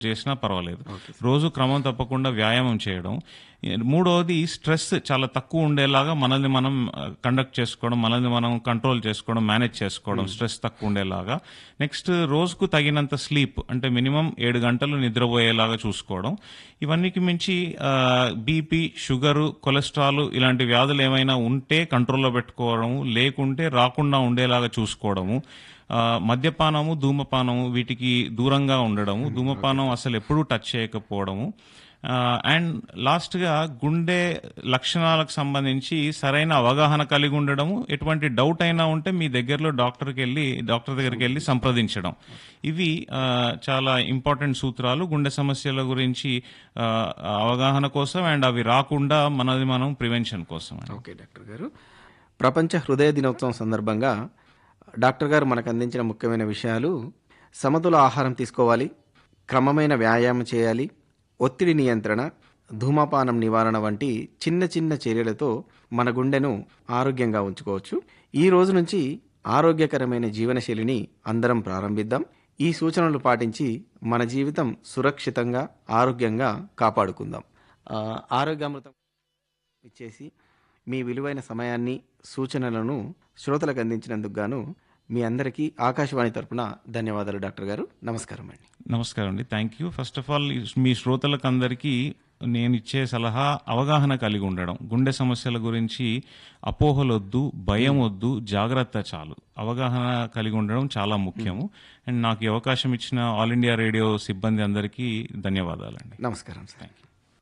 చేసినా పర్వాలేదు రోజు క్రమం తప్పకుండా వ్యాయామం చేయడం మూడవది స్ట్రెస్ చాలా తక్కువ ఉండేలాగా మనల్ని మనం కండక్ట్ చేసుకోవడం మనల్ని మనం కంట్రోల్ చేసుకోవడం మేనేజ్ చేసుకోవడం స్ట్రెస్ తక్కువ ఉండేలాగా నెక్స్ట్ రోజుకు తగినంత స్లీప్ అంటే మినిమం ఏడు గంటలు నిద్రపోయేలాగా చూసుకోవడం ఇవన్నీకి మించి బీపీ షుగరు కొలెస్ట్రాల్ ఇలాంటి వ్యాధులు ఏమైనా ఉంటే కంట్రోల్లో పెట్టుకోవడము లేకుంటే రాకుండా ఉండేలాగా చూసుకోవడము ఆ, మద్యపానము ధూమపానము వీటికి దూరంగా ఉండడము ధూమపానం అసలు ఎప్పుడూ టచ్ చేయకపోవడము అండ్ లాస్ట్గా గుండె లక్షణాలకు సంబంధించి సరైన అవగాహన కలిగి ఉండడము ఎటువంటి డౌట్ అయినా ఉంటే మీ దగ్గరలో డాక్టర్కి వెళ్ళి డాక్టర్ దగ్గరికి వెళ్ళి సంప్రదించడం ఇవి ఆ, చాలా ఇంపార్టెంట్ సూత్రాలు గుండె సమస్యల గురించి ఆ, అవగాహన కోసం అండ్ అవి రాకుండా మనది మనం ప్రివెన్షన్ కోసం అండి. ఓకే డాక్టర్ గారు ప్రపంచ హృదయ దినోత్సవం సందర్భంగా డాక్టర్ గారు మనకు అందించిన ముఖ్యమైన విషయాలు సమతుల ఆహారం తీసుకోవాలి క్రమమైన వ్యాయామం చేయాలి ఒత్తిడి నియంత్రణ ధూమపానం నివారణ వంటి చిన్న చిన్న చర్యలతో మన గుండెను ఆరోగ్యంగా ఉంచుకోవచ్చు ఈ రోజు నుంచి ఆరోగ్యకరమైన జీవనశైలిని అందరం ప్రారంభిద్దాం ఈ సూచనలు పాటించి మన జీవితం సురక్షితంగా ఆరోగ్యంగా కాపాడుకుందాం ఆ, ఆరోగ్యామృతం ఇచ్చేసి మీ విలువైన సమయాన్ని సూచనలను శ్రోతలకు అందించినందుకు గాను మీ అందరికీ ఆకాశవాణి తరపున ధన్యవాదాలు డాక్టర్ గారు నమస్కారం అండి నమస్కారం అండి thank you first of all మీ శ్రోతలకు అందరికీ నేను ఇచ్చే సలహా అవగాహన కలిగి ఉండడం గుండె సమస్యల గురించి అపోహలొద్దు భయం వద్దు జాగ్రత్త చాలు అవగాహన కలిగి ఉండడం చాలా ముఖ్యము అండ్ నాకు ఈ అవకాశం ఇచ్చిన ఆల్ ఇండియా రేడియో సిబ్బంది అందరికీ ధన్యవాదాలండి నమస్కారం సార్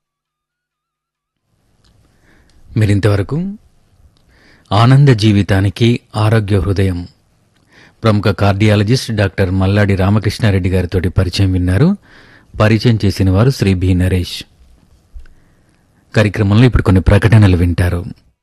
మీరింతవరకు ఆనంద జీవితానికి ఆరోగ్య హృదయం ప్రముఖ కార్డియాలజిస్ట్ డాక్టర్ మల్లాడి రామకృష్ణారెడ్డి గారితో పరిచయం విన్నారు పరిచయం చేసిన వారు శ్రీ బి నరేష్ కార్యక్రమంలో ఇప్పుడు కొన్ని ప్రకటనలు వింటారు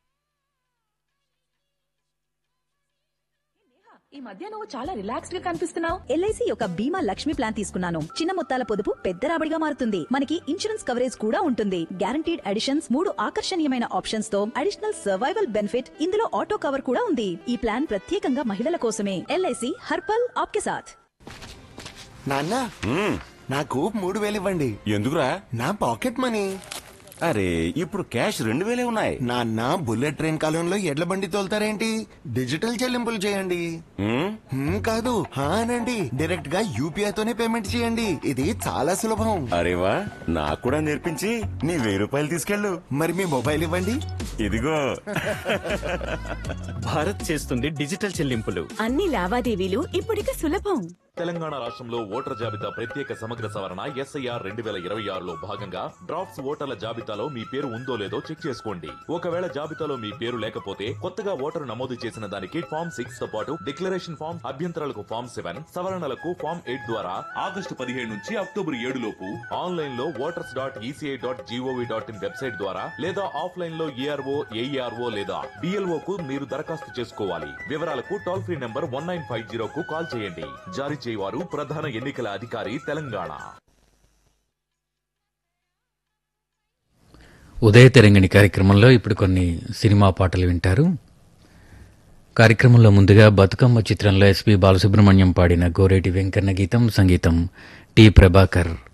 ఈ మధ్య నువ్వు చాలా రిలాక్స్డ్ గా కనిపిస్తున్నావు ఎల్ఐసి యొక్క బీమా లక్ష్మి ప్లాన్ తీసుకున్నాను చిన్న మొత్తాల పొదుపు పెద్ద రాబడిగా మారుతుంది మనకి ఇన్సూరెన్స్ కవరేజ్ కూడా ఉంటుంది గ్యారంటీడ్ అడిషన్స్ మూడు ఆకర్షణీయమైన ఆప్షన్స్ తో అడిషనల్ సర్వైవల్ బెనిఫిట్ ఇందులో ఆటో కవర్ కూడా ఉంది ఈ ప్లాన్ ప్రత్యేకంగా మహిళల కోసమే ఎల్ఐసి హర్పల్ ఆప్కే సాథ్ నాన్న నాకు మూడు వేలు ఇవ్వండి ఎందుకురా నా పాకెట్ మనీ అరే ఇప్పుడు క్యాష్ రెండు వేలే ఉన్నాయి నాన్న బుల్లెట్ ట్రైన్ కాలంలో ఎడ్ల బండి తోలుతారేంటి డిజిటల్ చెల్లింపులు చేయండి హ్మ్? హ్మ్, కాదు హా అనండి డైరెక్ట్ గా యూపీఐ తోనే పేమెంట్ చేయండి ఇది చాలా సులభం అరే వా నాకు కూడా నేర్పించి నీ వెయ్యి రూపాయలు తీసుకెళ్ళు మరి మీ మొబైల్ ఇవ్వండి ఇదిగో భారత్ చేస్తుంది డిజిటల్ చెల్లింపులు అన్ని లావాదేవీలు ఇప్పుడిక సులభం తెలంగాణ రాష్ట్రంలో ఓటర్ జాబితా ప్రత్యేక సమగ్ర సవరణ ఎస్ఐఆర్ రెండు వేల ఇరవై ఆరులో భాగంగా డ్రాఫ్ట్స్ ఓటర్ల జాబితాలో మీ పేరు ఉందో లేదో చెక్ చేసుకోండి ఒకవేళ జాబితాలో మీ పేరు లేకపోతే కొత్తగా ఓటరు నమోదు చేసిన దానికి ఫామ్ సిక్స్ తో పాటు డిక్లరేషన్ ఫామ్ అభ్యంతరాలకు ఫామ్ సెవెన్ సవరణలకు ఫామ్ ఎయిట్ ద్వారా ఆగస్టు పదిహేడు నుంచి అక్టోబర్ ఏడు లోపు ఆన్లైన్ లో voters dot ECI dot GOV dot in website ద్వారా లేదా ఆఫ్లైన్ లో ఏఆర్ఓ ఏఈఆర్ఓ లేదా బిఎల్ఓ కు మీరు దరఖాస్తు చేసుకోవాలి వివరాలకు toll free number one nine five zero కు కాల్ చేయండి జారీ చేయవారు ప్రధాన ఎన్నికల అధికారి తెలంగాణ ఉదయ తెరంగిణి కార్యక్రమంలో ఇప్పుడు కొన్ని సినిమా పాటలు వింటారు కార్యక్రమంలో ముందుగా బతుకమ్మ చిత్రంలో ఎస్పి బాలసుబ్రహ్మణ్యం పాడిన గోరేటి వెంకన్న గీతం సంగీతం టి ప్రభాకర్